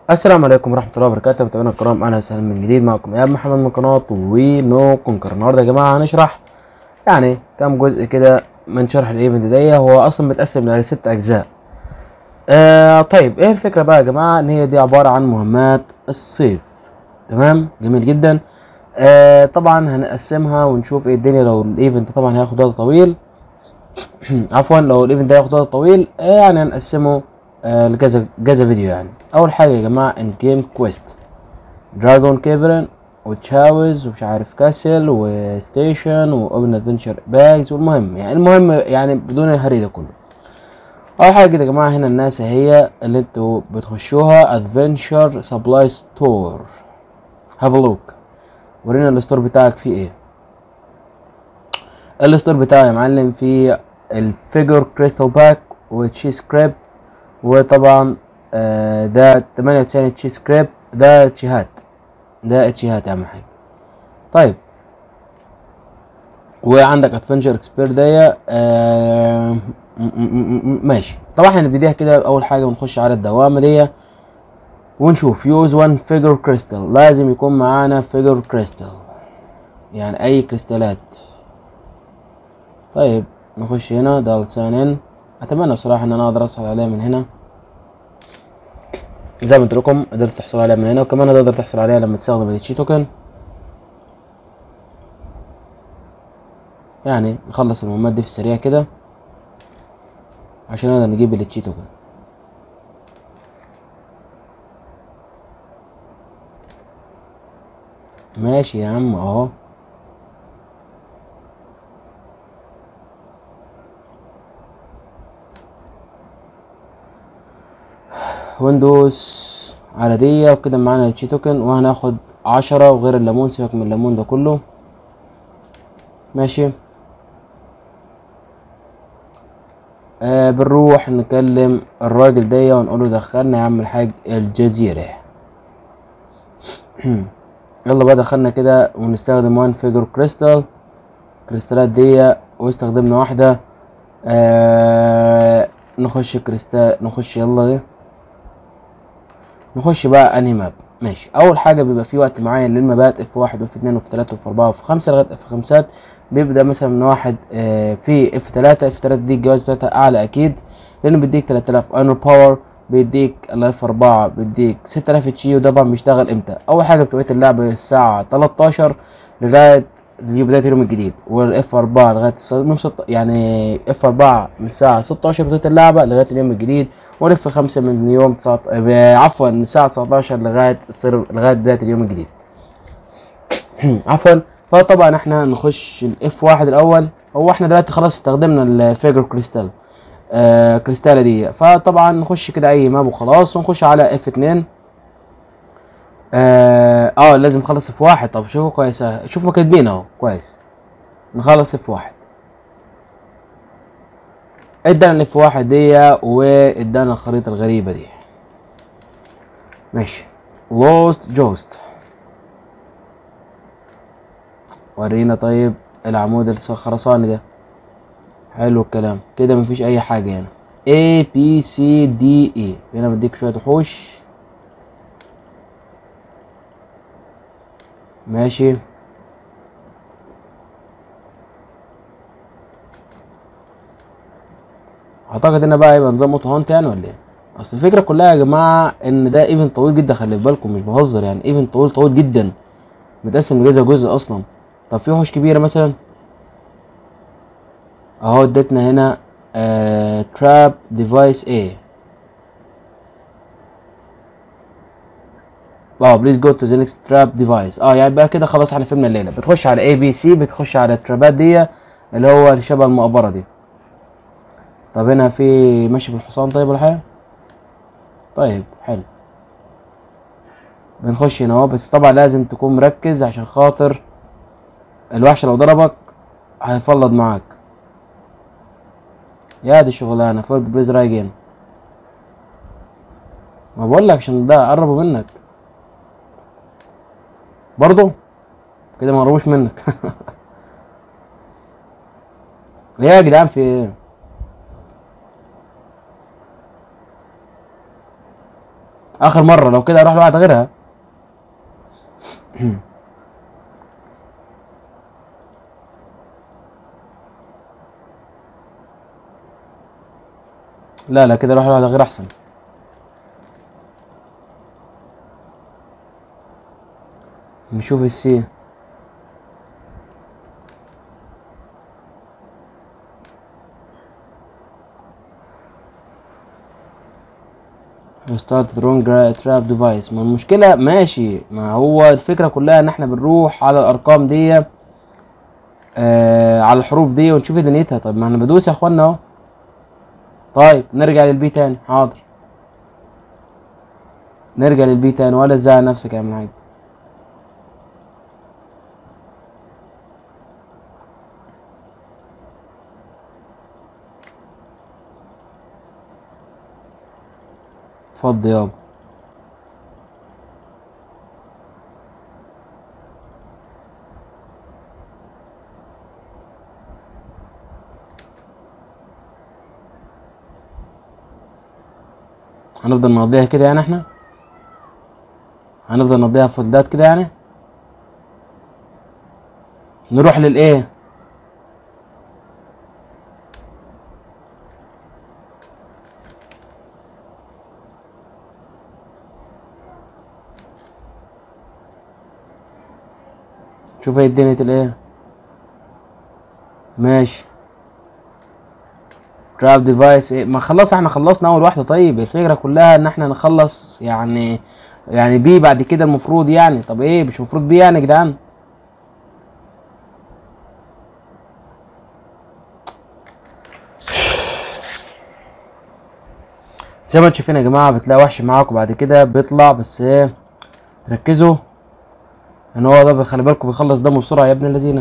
السلام عليكم ورحمة الله وبركاته متابعينا الكرام أهلا وسهلا من جديد معكم إيهاب محمد من قناة ونو كونكر النهاردة يا جماعة هنشرح يعني كام جزء كده من شرح الإيفنت ده هو أصلا متقسم لست أجزاء آه طيب إيه الفكرة بقى يا جماعة إن هي دي عبارة عن مهمات الصيف تمام جميل جدا آه طبعا هنقسمها ونشوف ايه الدنيا لو الايفنت طبعا هياخد وقت طويل عفوا لو الايفنت ده هياخد وقت طويل آه يعني هنقسمه آه لكذا كذا فيديو يعني اول حاجه يا جماعه ان جيم كويست دراجون كيفرن وتشاوز ومش عارف كاسل وستيشن واوبن ادفنشر باجز والمهم يعني المهم يعني بدون الهري ده كله اول حاجه كده يا جماعه هنا الناس هي اللي انتوا بتخشوها ادفنشر سبلاي ستور هاف لوك ورينا الستور بتاعك فيه ايه الستور بتاعي يا معلم فيه الفيجر كريستال باك وتشيز كريب وطبعا آه ده 98 تشيز كريب ده تشيهات ده تشيهات يا عم حاج طيب وعندك ادفنجر اكسبير دي آه ماشي طبعا احنا نبتديها كده اول حاجه ونخش على الدوامه دي ونشوف يوز وان فيجر كريستال لازم يكون معانا فيجر كريستال يعني اي كريستالات طيب نخش هنا ده ساين ان اتمنى بصراحه ان انا اقدر احصل عليها من هنا زي ما قلت لكم قدرت تحصل عليها من هنا وكمان تقدر تحصل عليها لما تستخدم التشي توكن يعني نخلص المهمات دي في السريع كده عشان نقدر نجيب التشي توكن ماشي يا عم اهو ويندوز على دي وكده معانا التشي توكن وهناخد عشرة وغير الليمون سيبك من الليمون ده كله ماشي آه بنروح نكلم الراجل دي ونقوله دخلنا يا عم الحاج الجزيرة يلا بقى دخلنا كده ونستخدم وان فيجر كريستال كريستالات دي واستخدمنا واحدة آه نخش كريستال نخش يلا دي نخش بقى انهي ماب ماشي اول حاجه بيبقى في وقت معين للمابات اف واحد واف اتنين واف تلاته واف اربعه واف خمسه لغايه اف خمسات بيبدا مثلا من واحد آه في اف تلاته اف تلاته دي الجواز بتاعتها اعلى اكيد لانه بيديك تلات الاف انو باور بيديك الاف اربعه بيديك ستة الاف اتشي وده طبعا بيشتغل امتى اول حاجه بتوقيت اللعبه الساعه تلاتاشر لغايه بداية اليوم الجديد والاف 4 لغاية يعني اف 4 من الساعة 16 بداية اللعبة لغاية اليوم الجديد والاف 5 من يوم 19 عفوا من الساعة 19 لغاية لغاية بداية اليوم الجديد عفوا فطبعا احنا نخش الاف واحد الاول هو احنا دلوقتي خلاص استخدمنا الفيجر كريستال آه كريستالة دي فطبعا نخش كده اي ماب وخلاص ونخش على اف 2 اه, آه لازم نخلص في واحد طب شوفوا كويس شوفوا كاتبين اهو كويس نخلص في واحد ادانا الاف واحد دي وادانا الخريطة الغريبة دي ماشي لوست جوست ورينا طيب العمود الخرساني ده حلو الكلام كده مفيش اي حاجة هنا A B C D E هنا بديك شوية وحوش ماشي اعتقد ان بقى يبقى نظام اوتو هانت يعني ولا ايه اصل الفكره كلها يا جماعه ان ده ايفنت طويل جدا خلي بالكم مش بهزر يعني ايفنت طويل طويل جدا متقسم لجزء جزء اصلا طب في وحوش كبيره مثلا اهو ادتنا هنا آه تراب ديفايس ايه اه بليز جو تو ذا نيكست تراب ديفايس اه يعني بقى كده خلاص احنا فهمنا الليله بتخش على اي بي سي بتخش على الترابات دي اللي هو شبه المقبره دي طب هنا في ماشي بالحصان طيب ولا حاجه طيب حلو بنخش هنا اهو بس طبعا لازم تكون مركز عشان خاطر الوحش لو ضربك هيفلض معاك يا دي شغلانه فولد بليز رايجين ما بقول لك عشان ده قربوا منك برضو كده ما قربوش منك ليه يا جدعان في ايه اخر مره لو كده اروح لواحده غيرها لا لا كده اروح لواحده غير احسن نشوف السي start wrong trap device ما المشكلة ماشي ما هو الفكرة كلها ان احنا بنروح على الارقام دي آه على الحروف دي ونشوف دنيتها طب ما انا بدوس يا اخوانا اهو طيب نرجع للبي تاني حاضر نرجع للبي تاني ولا تزعل نفسك يا عم حاج اتفضل يابا هنفضل نقضيها كده يعني احنا هنفضل نقضيها فولدات كده يعني نروح للايه شوف ايه الدنيا الايه ماشي تراب ديفايس ايه ما خلاص احنا خلصنا اول واحده طيب الفكره كلها ان احنا نخلص يعني يعني بي بعد كده المفروض يعني طب ايه مش المفروض بي يعني يا جدعان زي ما انتم شايفين يا جماعه بتلاقي وحش معاكم بعد كده بيطلع بس ايه تركزوا ان هو ده خلي بالكم بيخلص دمه بسرعه يا ابن الذين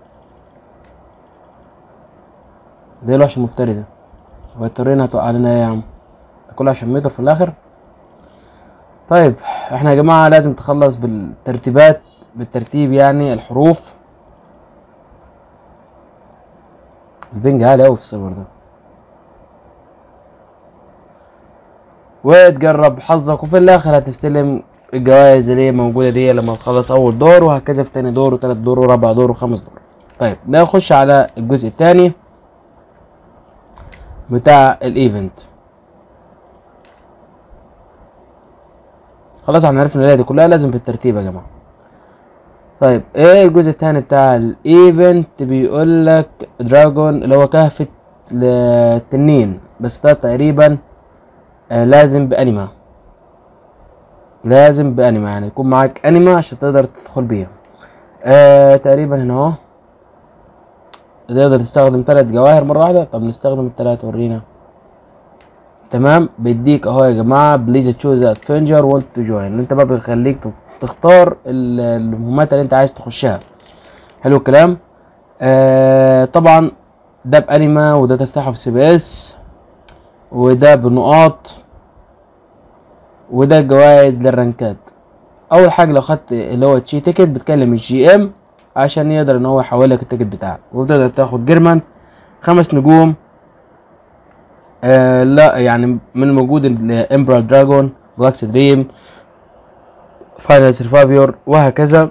ده الوحش المفتري ده هو التورينا هتوقع لنا ايه يا عم ده كله عشان متر في الاخر طيب احنا يا جماعه لازم تخلص بالترتيبات بالترتيب يعني الحروف البنج عالي اوي في السيرفر ده وتجرب حظك وفي الاخر هتستلم الجوائز اللي هي موجودة دي لما تخلص أول دور وهكذا في تاني دور وتالت دور ورابع دور وخامس دور طيب نخش على الجزء التاني بتاع الايفنت خلاص احنا عرفنا الليلة دي كلها لازم بالترتيب يا جماعة طيب ايه الجزء التاني بتاع الايفنت بيقول لك دراجون اللي هو كهف التنين بس ده تقريبا آه لازم بانيما لازم بانيما يعني يكون معاك انيما عشان تقدر تدخل بيها آه تقريبا هنا اهو تقدر تستخدم ثلاث جواهر مرة واحدة طب نستخدم الثلاث ورينا تمام بيديك اهو يا جماعة بليز تشوز ادفنجر وانت تو جوين انت بقى بيخليك تختار المهمات اللي انت عايز تخشها حلو الكلام آه طبعا ده بانيما وده تفتحه بسي بي اس وده بنقاط وده جوائز للرنكات اول حاجه لو خدت اللي هو تشي تيكت بتكلم الجي ام عشان يقدر ان هو يحول لك التيكت بتاعك وبتقدر تاخد جيرمان خمس نجوم آه لا يعني من موجود الامبرال دراجون بلاكس دريم فاينل سرفافيور وهكذا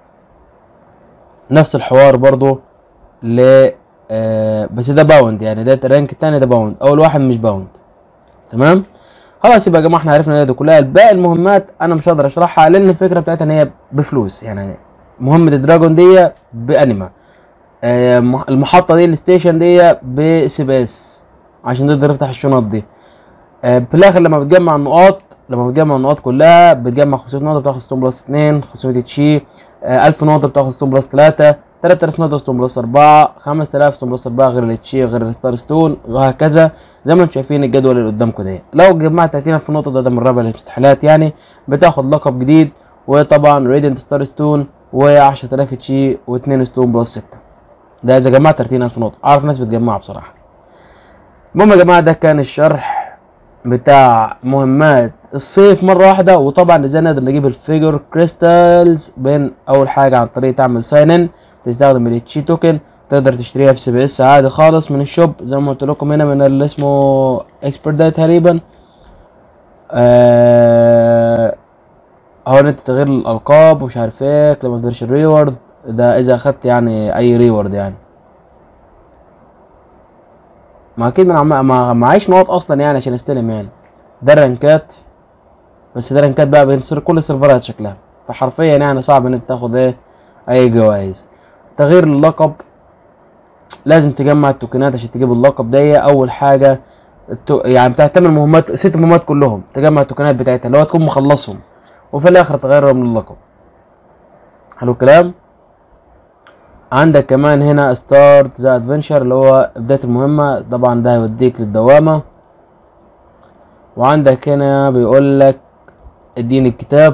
نفس الحوار برضو ل آه بس ده باوند يعني ده الرانك التاني ده باوند اول واحد مش باوند تمام خلاص يبقى يا جماعه احنا عرفنا دي كلها باقي المهمات انا مش هقدر اشرحها لان الفكره بتاعتها ان هي بفلوس يعني مهمه الدراجون دي بانيما آه المحطه دي الستيشن دي بسي بي اس عشان تقدر تفتح الشنط دي آه في الاخر لما بتجمع النقاط لما بتجمع النقاط كلها بتجمع 500 نقطه بتاخد ستون بلس 2 500 تشي آه 1000 نقطه بتاخد ستون بلس 3 3000 نقطه ستون بلس 4 5000 ستون بلس 4 غير التشي غير الستار ستون وهكذا زي ما انتم شايفين الجدول اللي قدامكم ده لو جمعت 30 في النقطه ده, ده من رابع المستحيلات يعني بتاخد لقب جديد وطبعا راديانت ستار ستون و10000 تشي و2 ستون بلس 6 ده اذا جمعت 30000 نقطه اعرف ناس بتجمعها بصراحه المهم يا جماعه ده كان الشرح بتاع مهمات الصيف مره واحده وطبعا ازاي نقدر نجيب الفيجر كريستالز بين اول حاجه عن طريق تعمل ساين ان تستخدم التشي توكن تقدر تشتريها بسي بي اس عادي خالص من الشوب زي ما قلت لكم هنا من اللي اسمه اكسبرت داي تقريبا آه هو ان انت تغيير الالقاب ومش عارف ايه كلمة فيرشن ريورد ده اذا اخدت يعني اي ريورد يعني ما اكيد ما ما ما- معيش نقط اصلا يعني عشان استلم يعني ده الرانكات بس ده الرانكات بقى بين سر- كل السيرفرات شكلها فحرفيا يعني صعب ان انت تاخد ايه اي جوائز تغيير اللقب لازم تجمع التوكنات عشان تجيب اللقب دي اول حاجه التو... يعني بتعتمد مهمات ست مهمات كلهم تجمع التوكنات بتاعتها اللي هو تكون مخلصهم وفي الاخر تغيرهم من اللقب حلو الكلام عندك كمان هنا ستارت ذا ادفنشر اللي هو بداية المهمة طبعا ده هيوديك للدوامة وعندك هنا بيقول لك اديني الكتاب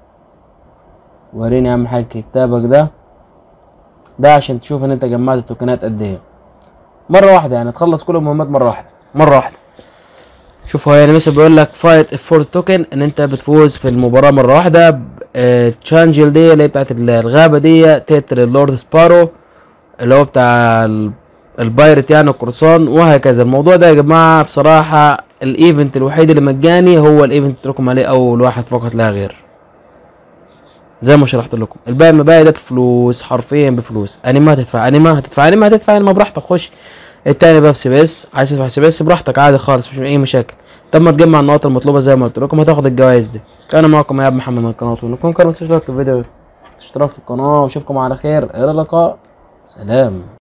وريني اهم حاجة كتابك ده ده عشان تشوف ان انت جمعت التوكنات قد ايه مرة واحدة يعني تخلص كل المهمات مرة واحدة مرة واحدة شوف هو يعني مثلا بيقول لك فايت فور توكن ان انت بتفوز في المباراة مرة واحدة تشانجل دي اللي هي بتاعت الغابة دي تقتل اللورد سبارو اللي هو بتاع ال- البايرت يعني القرصان وهكذا الموضوع ده يا جماعة بصراحة الايفنت الوحيد اللي مجاني هو الايفنت اللي لكم عليه اول واحد فقط لا غير زي ما شرحت لكم الباقي المباقي ده بفلوس حرفيا بفلوس انيما هتدفع انيما هتدفع انيما هتدفع انيما براحتك خش التاني بقى بسي بي اس عايز تدفع سي بي اس براحتك عادي خالص مفيش اي مشاكل طب ما تجمع النقاط المطلوبه زي ما قلت لكم هتاخد الجوائز دي كان معكم ايهاب محمد من القناه ونكون كان اشتراك في الفيديو اشتراك في القناه واشوفكم على خير الى اللقاء سلام